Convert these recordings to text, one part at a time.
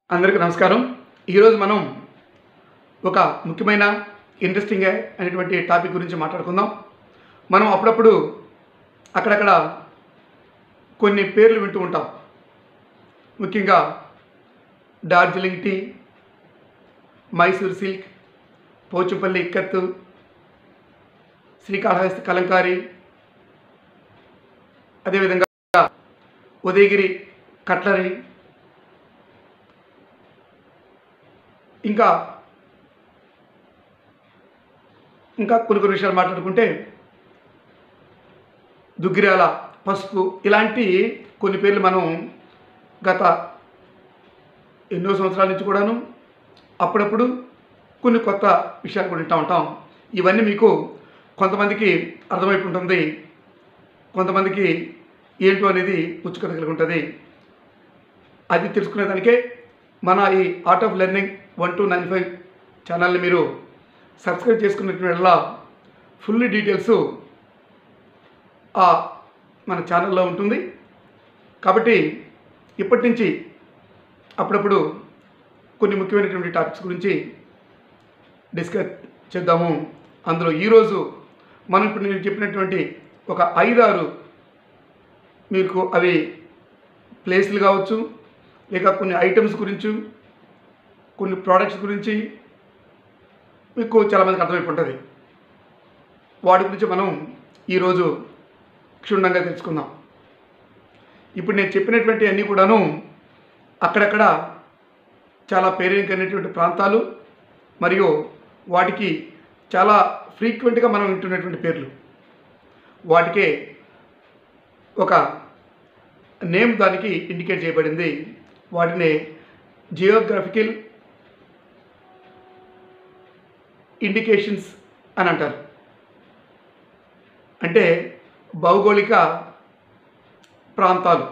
అందరికీ నమస్కారం ఈరోజు మనం ఒక ముఖ్యమైన ఇంట్రెస్టింగ్ అనేటువంటి టాపిక్ గురించి మాట్లాడుకుందాం మనం అప్పుడప్పుడు అక్కడక్కడ కొన్ని పేర్లు వింటూ ఉంటాం ముఖ్యంగా డార్జిలింగ్ టీ మైసూర్ సిల్క్ పోచుపల్లి ఇక్కత్తు శ్రీకాళహస్తి కలంకారీ అదేవిధంగా ఉదయగిరి కట్లరీ ఇంకా ఇంకా కొన్ని కొన్ని విషయాలు మాట్లాడుకుంటే దుగ్గిరాల పసుపు ఇలాంటి కొన్ని పేర్లు మనం గత ఎన్నో సంవత్సరాల నుంచి కూడాను అప్పుడప్పుడు కొన్ని కొత్త విషయాలు కూడా వింటూ ఉంటాం ఇవన్నీ మీకు కొంతమందికి అర్థమైపు ఉంటుంది కొంతమందికి ఏంటో అనేది పుచ్చుకత కలిగి ఉంటుంది అది తెలుసుకునేదానికే మన ఈ art of learning one two nine five ఛానల్ని మీరు సబ్స్క్రైబ్ చేసుకున్నట్ల ఫుల్ డీటెయిల్స్ ఆ మన ఛానల్లో ఉంటుంది కాబట్టి ఇప్పటి నుంచి అప్పుడప్పుడు కొన్ని ముఖ్యమైనటువంటి టాపిక్స్ గురించి డిస్కస్ చేద్దాము అందులో ఈరోజు మనం ఇప్పుడు నేను చెప్పినటువంటి ఒక ఐదారు మీకు అవి ప్లేస్లు కావచ్చు లేక కొన్ని ఐటమ్స్ గురించి కొన్ని ప్రోడక్ట్స్ గురించి మీకు చాలామందికి అర్థమైపు ఉంటుంది వాటి గురించి మనం ఈరోజు క్షుణ్ణంగా తెలుసుకుందాం ఇప్పుడు నేను చెప్పినటువంటి అన్నీ కూడాను అక్కడక్కడ చాలా పేరెనికైనటువంటి ప్రాంతాలు మరియు వాటికి చాలా ఫ్రీక్వెంట్గా మనం వింటున్నటువంటి పేర్లు వాటికే ఒక నేమ్ దానికి ఇండికేట్ చేయబడింది వాటిని జియోగ్రఫికల్ ఇండికేషన్స్ అని అంటారు అంటే భౌగోళిక ప్రాంతాలు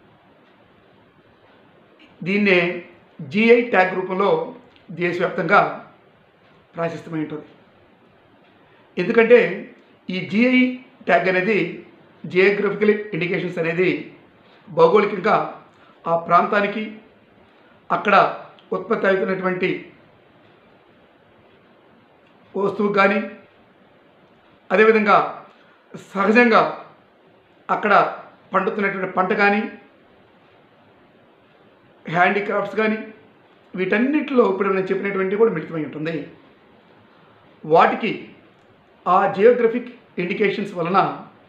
దీన్నే జిఐ ట్యాగ్ రూపంలో దేశవ్యాప్తంగా ప్రాశస్త్యమై ఉంటుంది ఎందుకంటే ఈ జిఐ ట్యాగ్ అనేది జియోగ్రఫికల్ ఇండికేషన్స్ అనేది భౌగోళికంగా ఆ ప్రాంతానికి అక్కడ ఉత్పత్తి అవుతున్నటువంటి వస్తువు కానీ అదేవిధంగా సహజంగా అక్కడ పండుతున్నటువంటి పంట కానీ హ్యాండీక్రాఫ్ట్స్ కానీ వీటన్నిటిలో ఇప్పుడు నేను చెప్పినటువంటి కూడా మిళితమై ఉంటుంది వాటికి ఆ జియోగ్రఫిక్ ఇండికేషన్స్ వలన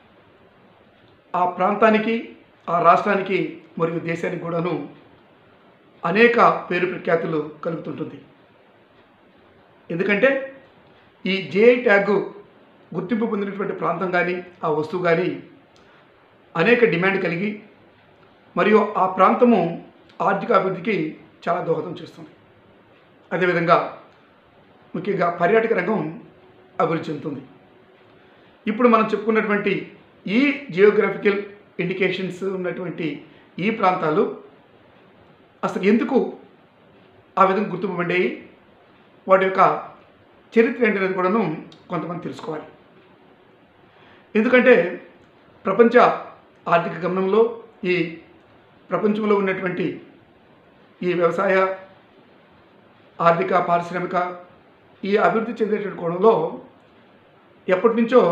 ఆ ప్రాంతానికి ఆ రాష్ట్రానికి మరియు దేశానికి కూడాను అనేక పేరు ప్రఖ్యాతులు కలుగుతుంటుంది ఎందుకంటే ఈ జేఐ ట్యాగ్ గుర్తింపు పొందినటువంటి ప్రాంతం కానీ ఆ వస్తువు కానీ అనేక డిమాండ్ కలిగి మరియు ఆ ప్రాంతము ఆర్థిక అభివృద్ధికి చాలా దోహదం చేస్తుంది అదేవిధంగా ముఖ్యంగా పర్యాటక రంగం అభివృద్ధి చెందుతుంది ఇప్పుడు మనం చెప్పుకున్నటువంటి ఈ జియోగ్రఫికల్ ఇండికేషన్స్ ఉన్నటువంటి ఈ ప్రాంతాలు అసలు ఎందుకు ఆ విధంగా గుర్తింపబడ్డాయి వాటి యొక్క చరిత్ర ఏంటనేది కూడాను కొంతమంది తెలుసుకోవాలి ఎందుకంటే ప్రపంచ ఆర్థిక గమనంలో ఈ ప్రపంచంలో ఉన్నటువంటి ఈ వ్యవసాయ ఆర్థిక పారిశ్రామిక ఈ అభివృద్ధి చెందేటువంటి కోణంలో ఎప్పటి నుంచో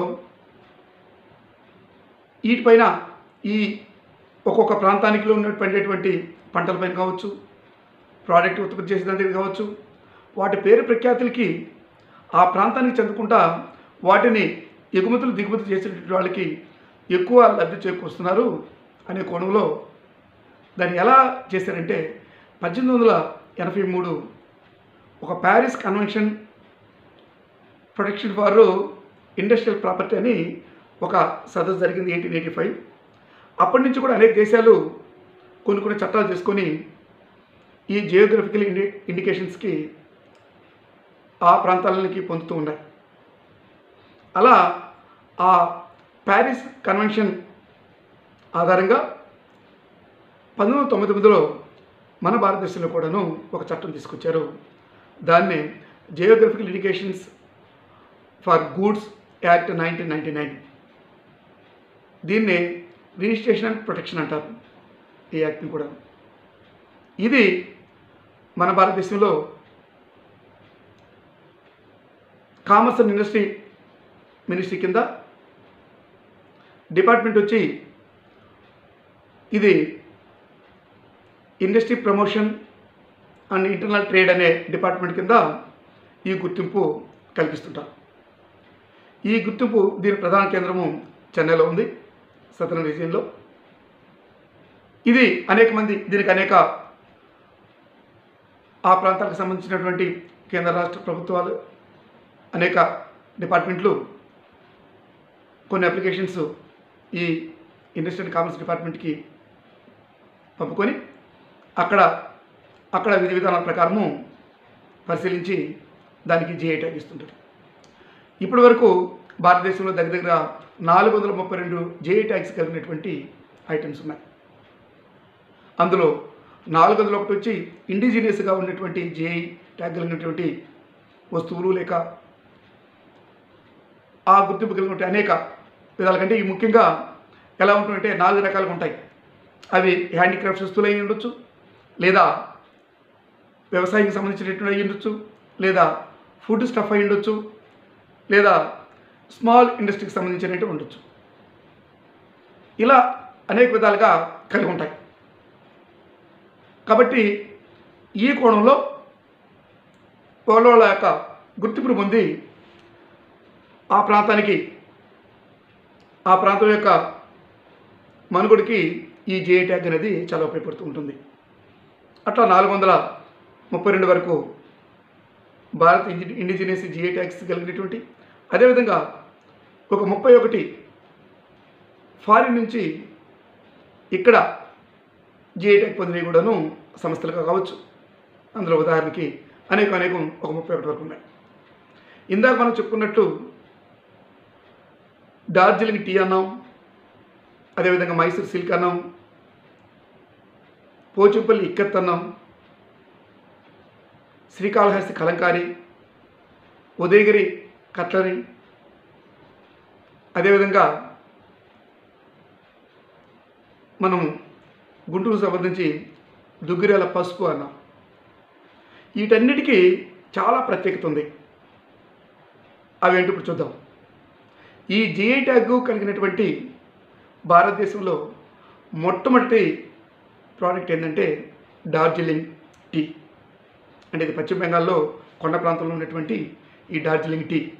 వీటిపైన ఈ ఒక్కొక్క ప్రాంతానికి ఉన్నటువంటి పంటలపైన కావచ్చు ప్రోడక్ట్ ఉత్పత్తి చేసే దగ్గర కావచ్చు వాటి పేరు ప్రఖ్యాతులకి ఆ ప్రాంతానికి చెందుకుంటా వాటిని ఎగుమతులు దిగుమతులు చేసేటువంటి వాళ్ళకి ఎక్కువ లబ్ధి చేకూరుస్తున్నారు అనే కోణంలో దాన్ని ఎలా చేశారంటే పద్దెనిమిది వందల ఎనభై మూడు ఒక Paris convention protection for industrial property అని ఒక సదస్సు జరిగింది ఎయిటీన్ ఎయిటీ ఫైవ్ అప్పటి నుంచి కూడా అనేక దేశాలు కొన్ని కొన్ని చట్టాలు చేసుకొని ఈ జియోగ్రఫికల్ ఇండి ఇండికేషన్స్కి ఆ ప్రాంతాలకి పొందుతూ ఉన్నాయి అలా ఆ ప్యారిస్ కన్వెన్షన్ ఆధారంగా పంతొమ్మిది వందల తొంభై తొమ్మిదిలో మన భారతదేశంలో కూడాను ఒక చట్టం తీసుకొచ్చారు దాన్నే geographical indications for goods act nineteen ninety nine దీన్నే రిజిస్ట్రేషన్ అండ్ ప్రొటెక్షన్ అంటారు ఈ యాక్ట్ని కూడా ఇది మన భారతదేశంలో కామర్స్ అండ్ ఇండస్ట్రీ మినిస్ట్రీ కింద డిపార్ట్మెంట్ వచ్చి ఇది industry promotion and internal trade అనే డిపార్ట్మెంట్ కింద ఈ గుర్తింపు కల్పిస్తుంటారు ఈ గుర్తింపు దీని ప్రధాన కేంద్రము చెన్నైలో ఉంది సదరన్ రీజియన్లో ఇది అనేక మంది దీనికి అనేక ఆ ప్రాంతాలకు సంబంధించినటువంటి కేంద్ర రాష్ట్ర ప్రభుత్వాలు అనేక డిపార్ట్మెంట్లు కొన్ని అప్లికేషన్స్ ఈ ఇండస్ట్రీ అండ్ కామర్స్ డిపార్ట్మెంట్కి పంపుకొని అక్కడ అక్కడ విధి విధానాల ప్రకారము పరిశీలించి దానికి జిఐ ట్యాగ్ ఇస్తుంటారు ఇప్పటి వరకు భారతదేశంలో దగ్గర దగ్గర నాలుగు వందల ముప్పై రెండు జిఐ ట్యాగ్స్ కలిగినటువంటి ఐటమ్స్ ఉన్నాయి అందులో నాలుగు వందల ఒకటి వచ్చి ఇండిజినియస్గా ఉన్నటువంటి జిఐ ట్యాగ్ కలిగినటువంటి వస్తువులు లేక ఆ గుర్తింపు కలిగినటువంటి అనేక విధాల కంటే ఈ ముఖ్యంగా ఎలా ఉంటుందంటే నాలుగు రకాలుగా ఉంటాయి అవి హ్యాండిక్రాఫ్ట్స్ వస్తువులు అయి ఉండొచ్చు లేదా వ్యవసాయానికి సంబంధించినటువంటి అయి ఉండొచ్చు లేదా ఫుడ్ స్టఫ్ అయి ఉండొచ్చు లేదా స్మాల్ ఇండస్ట్రీకి సంబంధించినట్టు ఉండొచ్చు ఇలా అనేక విధాలుగా కలిగి ఉంటాయి కాబట్టి ఈ కోణంలో వాళ్ళ యొక్క గుర్తింపును పొంది ఆ ప్రాంతానికి ఆ ప్రాంతం యొక్క మనుగడికి ఈ జిఐ ట్యాగ్ అనేది చాలా ఉపయోగపడుతూ ఉంటుంది అట్లా నాలుగు వందల ముప్పై రెండు వరకు భారత్ ఇండి ఇండిజినియస్ జిఐ ట్యాగ్స్ కలిగినటువంటి అదేవిధంగా ఒక ముప్పై ఒకటి ఫారిన్ నుంచి ఇక్కడ జిఐ ట్యాగ్ పొందినవి కూడాను సంస్థలుగా కావచ్చు అందులో ఉదాహరణకి అనేక అనేకం ఒక ముప్పై ఒకటి వరకు ఉన్నాయి ఇందాక మనం చెప్పుకున్నట్టు డార్జిలింగ్ టీ అన్నాం అదేవిధంగా మైసూర్ సిల్క్ అన్నాం పోచుపల్లి ఇక్కత్ అన్నాం శ్రీకాళహస్తి కలంకారి ఉదయగిరి కట్లరీ అదేవిధంగా మనం గుంటూరు సంబంధించి దుగ్గిరాల పసుపు అన్నాం వీటన్నిటికీ చాలా ప్రత్యేకత ఉంది అవేంటి ఇప్పుడు చూద్దాం ఈ జిఐ ట్యాగ్ కలిగినటువంటి భారతదేశంలో మొట్టమొదటి ప్రోడక్ట్ ఏంటంటే డార్జిలింగ్ టీ అంటే ఇది పశ్చిమ బెంగాల్లో కొండ ప్రాంతంలో ఉన్నటువంటి ఈ డార్జిలింగ్ టీ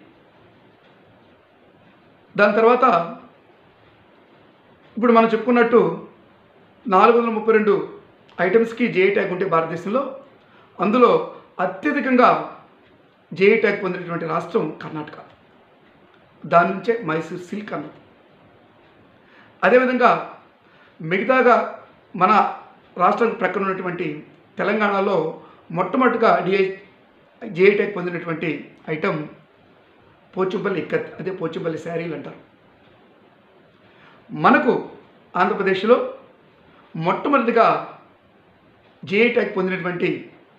దాని తర్వాత ఇప్పుడు మనం చెప్పుకున్నట్టు నాలుగు వందల ముప్పై రెండు ఐటమ్స్కి జేఐ ట్యాగ్ ఉంటే భారతదేశంలో అందులో అత్యధికంగా జేఐ ట్యాగ్ పొందినటువంటి రాష్ట్రం కర్ణాటక దాని నుంచే మైసూర్ సిల్క్ అన్నది అదేవిధంగా మిగతాగా మన రాష్ట్రం ప్రక్కన ఉన్నటువంటి తెలంగాణలో మొట్టమొదటిగా డిఐ జిఐ ట్యాగ్ పొందినటువంటి ఐటమ్ పోచుపల్లి ఇక్కత్ అదే పోచుపల్లి శారీలు అంటారు మనకు ఆంధ్రప్రదేశ్లో మొట్టమొదటిగా జిఐ ట్యాగ్ పొందినటువంటి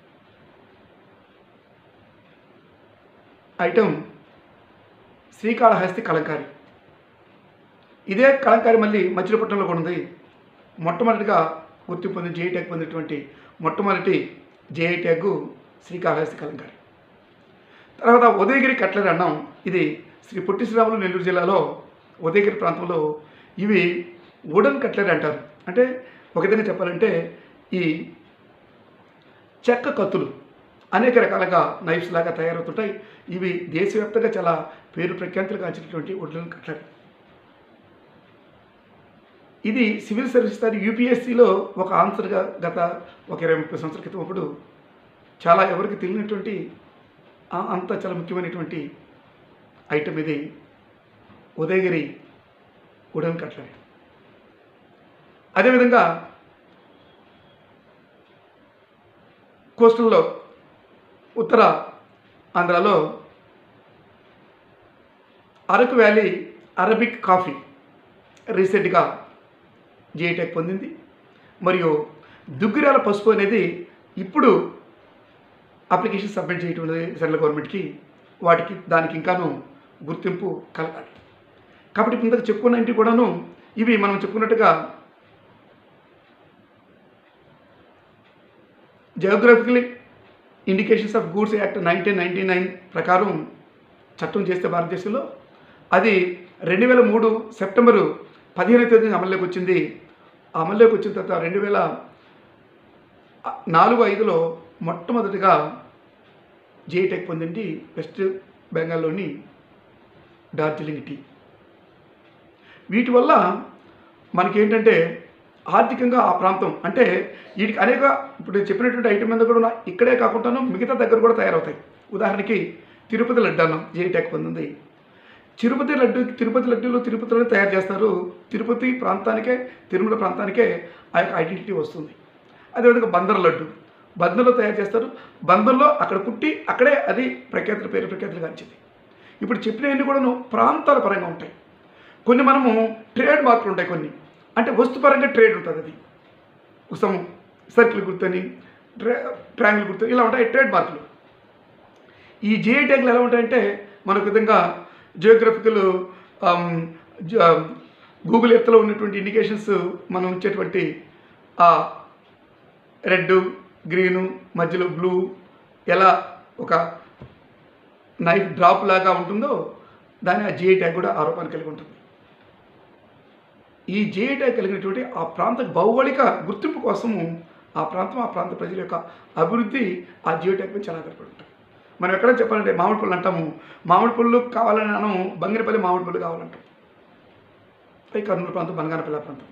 ఐటమ్ శ్రీకాళహస్తి కలంకారి ఇదే కలంకారి మళ్ళీ మచిలీపట్నంలో కూడా ఉంది మొట్టమొదటిగా గుర్తింపు పొందిన జేఐ ట్యాగ్ పొందినటువంటి మొట్టమొదటి జేఐ ట్యాగ్ శ్రీకాళహస్తి కలంకారి తర్వాత ఉదయగిరి కట్లరి అన్నాం ఇది శ్రీ పొట్టి శ్రీరాములు నెల్లూరు జిల్లాలో ఉదయగిరి ప్రాంతంలో ఇవి వుడన్ కట్లరీ అంటారు అంటే ఒక విధంగా చెప్పాలంటే ఈ చెక్క కత్తులు అనేక రకాలుగా నైఫ్స్ లాగా తయారవుతుంటాయి ఇవి దేశవ్యాప్తంగా చాలా పేరు ప్రఖ్యాతులు కాల్చినటువంటి వుడన్ కట్లరీ ఇది సివిల్ సర్వీస్ దాని యూపీఎస్సీలో ఒక ఆన్సర్గా గత ఒక ఇరవై ముప్పై సంవత్సరాల క్రితం అప్పుడు చాలా ఎవరికి తెలియనటువంటి ఆ- అంత చాలా ముఖ్యమైనటువంటి ఐటమ్ ఇది ఉదయగిరి వుడన్ కట్లరీ అదేవిధంగా కోస్టల్లో ఉత్తర ఆంధ్రాలో అరకు వ్యాలీ అరబిక్ కాఫీ రీసెంట్గా జిఐటెక్ పొందింది మరియు దుగ్గిరాల పసుపు అనేది ఇప్పుడు అప్లికేషన్ సబ్మిట్ చేయటం అనేది సెంట్రల్ గవర్నమెంట్కి వాటికి దానికి ఇంకాను గుర్తింపు కలగాలి కాబట్టి ఇప్పుడు ఇందాక చెప్పుకున్న ఇంటి కూడాను ఇవి మనం చెప్పుకున్నట్టుగా geographically indications of goods act nineteen ninety nine ప్రకారం చట్టం చేస్తే భారతదేశంలో అది రెండు వేల మూడు సెప్టెంబరు పదిహేనవ తేదీన అమల్లోకి వచ్చింది ఆ అమల్లోకి వచ్చిన తర్వాత రెండు వేల నాలుగు ఐదులో మొట్టమొదటిగా జేటెక్ పొందింది వెస్ట్ బెంగాల్లోని డార్జిలింగ్ టీ వీటి వల్ల మనకేంటంటే ఆర్థికంగా ఆ ప్రాంతం అంటే వీటికి అనేక ఇప్పుడు నేను చెప్పినటువంటి ఐటమ్ మీద కూడా ఉన్న- ఇక్కడే కాకుండాను మిగతా దగ్గర కూడా తయారవుతాయి ఉదాహరణకి తిరుపతి లడ్డు అన్నం జేటెక్ పొందింది తిరుపతి లడ్డు తిరుపతి లడ్డూలు తిరుపతిలోనే తయారు చేస్తారు తిరుపతి ప్రాంతానికే తిరుమల ప్రాంతానికే ఆ యొక్క ఐడెంటిటీ వస్తుంది అదేవిధంగా బందర్ లడ్డు బందర్లో తయారు చేస్తారు బందర్లో అక్కడ పుట్టి అక్కడే అది ప్రఖ్యాతుల పేరు ప్రఖ్యాతులు గాంచింది ఇప్పుడు చెప్పినవన్నీ కూడాను ప్రాంతాల పరంగా ఉంటాయి కొన్ని మనము ట్రేడ్ మార్కులు ఉంటాయి కొన్ని అంటే వస్తుపరంగా ట్రేడ్ ఉంటుంది అది ఉసం సర్కిల్ గుర్తని ట్రా ట్రయాంగిల్ గుర్తు ఇలా ఉంటాయి ట్రేడ్ మార్కులు ఈ జిఐ ట్యాగ్లు ఎలా ఉంటాయంటే మనకు విధంగా జియోగ్రఫికల్ గూగుల్ ఎర్త్లో ఉన్నటువంటి ఇండికేషన్స్ మనం ఇచ్చేటువంటి ఆ రెడ్ గ్రీను మధ్యలో బ్లూ ఎలా ఒక నైఫ్ డ్రాప్ లాగా ఉంటుందో దాని ఆ జిఐ ట్యాగ్ కూడా ఆరోపణ కలిగి ఉంటుంది ఈ జిఐ ట్యాగ్ కలిగినటువంటి ఆ ప్రాంత భౌగోళిక గుర్తింపు కోసము ఆ ప్రాంతం ఆ ప్రాంత ప్రజల యొక్క అభివృద్ధి ఆ జియో ట్యాగ్ మీద చాలా ఆధారపడి ఉంటుంది మనం ఎక్కడ చెప్పాలంటే మామిడి పళ్ళు అంటాము మామిడి పళ్ళు కావాలని అనము బంగినపల్లి మామిడి పళ్ళు కావాలంటాం పై కర్నూలు ప్రాంతం బనగానపల్లి ప్రాంతం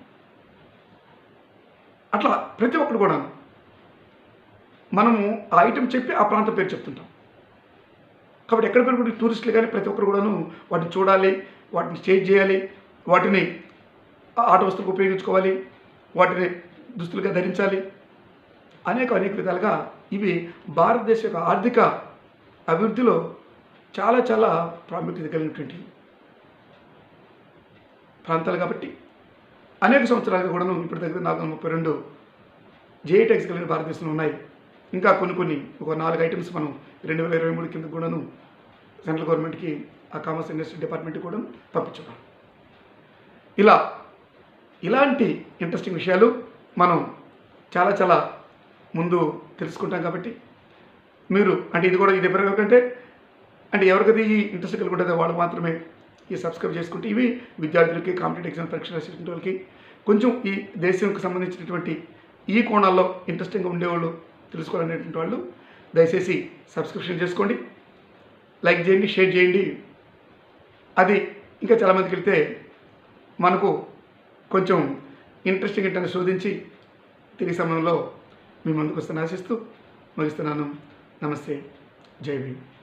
అట్లా ప్రతి ఒక్కరు కూడా మనము ఆ ఐటెం చెప్పి ఆ ప్రాంతం పేరు చెప్తుంటాం కాబట్టి ఎక్కడ కూడా టూరిస్టులు కానీ ప్రతి ఒక్కరు కూడాను వాటిని చూడాలి వాటిని స్టేజ్ చేయాలి వాటిని ఆట వస్తువులకు ఉపయోగించుకోవాలి వాటిని దుస్తులుగా ధరించాలి అనేక అనేక విధాలుగా ఇవి భారతదేశ యొక్క ఆర్థిక అభివృద్ధిలో చాలా చాలా ప్రాముఖ్యత కలిగినటువంటి ప్రాంతాలు కాబట్టి అనేక సంవత్సరాలుగా కూడాను ఇప్పుడు దగ్గర నాలుగు వందల ముప్పై రెండు జేఏ ట్యాక్స్ కలిగిన భారతదేశంలో ఉన్నాయి ఇంకా కొన్ని కొన్ని ఒక నాలుగు ఐటమ్స్ మనం రెండు వేల ఇరవై మూడు కింద కూడాను సెంట్రల్ గవర్నమెంట్కి ఆ కామర్స్ ఇండస్ట్రీ డిపార్ట్మెంట్కి కూడా పంపించున్నాం ఇలా ఇలాంటి ఇంట్రెస్టింగ్ విషయాలు మనం చాలా చాలా ముందు తెలుసుకుంటాం కాబట్టి మీరు అంటే ఇది కూడా ఇది ఎప్పటికంటే అంటే ఎవరికైతే ఈ ఇంట్రెస్ట్ కలిగి ఉంటుందో వాళ్ళు మాత్రమే ఈ సబ్స్క్రైబ్ చేసుకుంటే ఇవి విద్యార్థులకి కాంపిటేటివ్ ఎగ్జామ్ పరీక్ష రాసేటువంటి వాళ్ళకి కొంచెం ఈ దేశంకి సంబంధించినటువంటి ఈ కోణాల్లో ఇంట్రెస్టింగ్గా ఉండేవాళ్ళు తెలుసుకోవాలనేటువంటి వాళ్ళు దయచేసి సబ్స్క్రిప్షన్ చేసుకోండి లైక్ చేయండి షేర్ చేయండి అది ఇంకా చాలామందికి వెళ్తే మనకు కొంచెం ఇంట్రెస్టింగ్ ఏంటని శోధించి తిరిగి సమయంలో మీ ముందుకు వస్తాను ఆశిస్తూ ముగిస్తున్నాను నమస్తే జై భీమ్